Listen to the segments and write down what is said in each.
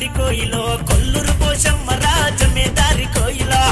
జమేదారి కోయిలో కొల్లూరు పోషమ్మ రా జమేదారి కోయిలో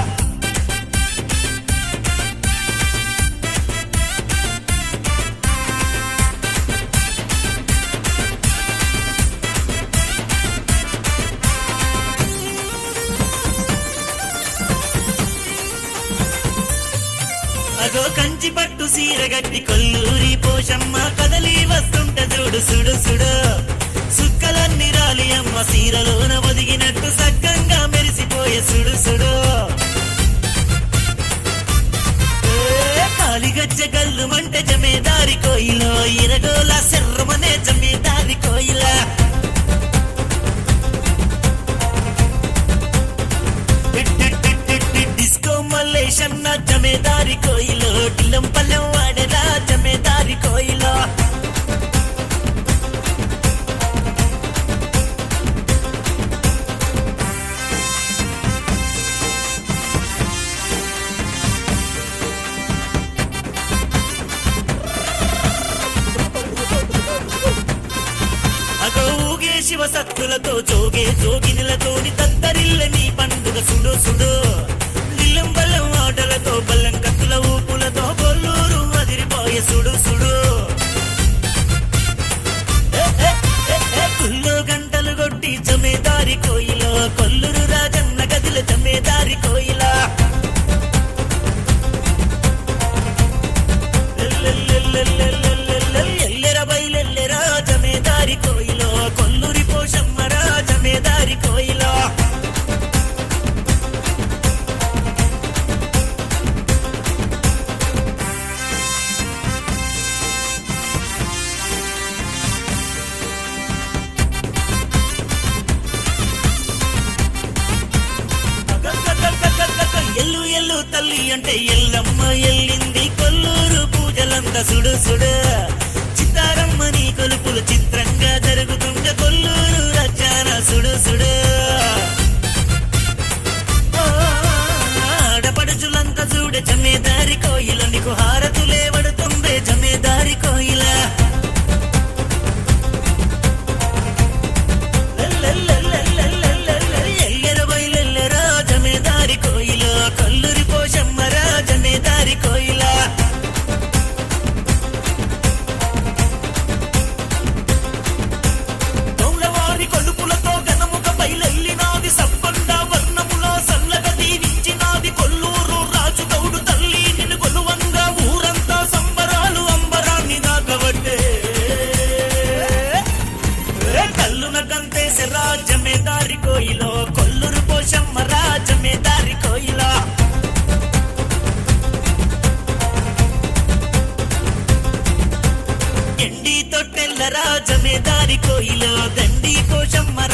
అగో కంచి పట్టు సీర గట్టి కొల్లూరి పోషమ్మ కదలి వస్తుంట చూడు సుడు సుడు సుక్కలన్నీ రాలి అమ్మ సీరలోన ఒదిగినట్టు సక్కంగా మెరిసిపోయే సుడు సుడు ఏ, కాలిగజ్జ గల్లు మంటే జమేదారి కోయిలో ఇరగోల శర్రమనే జమేదారి కోయిలా డిస్కో మల్లేశన్న జమేదారి కోయిలో టిల్లం పల్లెం వాడేదా జమేదారి కోయిలో అగో ఊగే శివ సత్తులతో జోగే జోగినులతోని తత్తరిల్ల నీ పండుగ సుడు సుడు దిల్లం బల్లం ఆటలతో బల్లం కత్తుల ఊపులతో కొల్లూరు అదిరిపోయే సుడు సుడు ఏ, ఏ, ఏ, ఏ, కుల్లో గంటలు కొట్టి జమేదారి కోయిలో కొల్లూరు రాజన్న గదిల జమేదారి కోయిలా ఎల్లెర బయలెల్లెరా జమేదారి కోయిలో కొల్లూరి పోషమ్మ రా జమేదారి కోయిలో ఎల్లు ఎల్లు తల్లి అంటే ఎల్లమ్మ ఎల్లింది కొల్లూరు పూజలంత సుడు సుడు చిత్తారమ్మ నీ కొలుపులు చిత్రంగా జరుగుతుండ కొల్లూరు రచాన సుడు సుడు ఓ, ఆడపడుచులంతా చూడే జమేదారి కోయిల నీకు హారతులే పడుతుందే జమేదారి కోయిల ఎల్లెర బయలెల్లెరా జమేదారి కోయిల కల్లూరి పోషమ్మ రా జమేదారి కోయిల దొంగవారి కొలుపులతో గనముక బయలెల్లినాది సబ్బండ వర్ణములో సల్లగా దీవించినాది కొల్లూరు రాజు గౌడు తల్లి నిన్ను కొలువంగా ఊరంతా సంబరాలు అంబరాన్ని నాగబట్టే ఏ కల్లున గంతేసి రాజమే దారి కోయిలో కొల్లూరు పోషమ్మ రాజమే దారి కోయిలో ఎండి తొట్టెల్ల రాజమే దారి కోయిలో దండి పోషమ్మ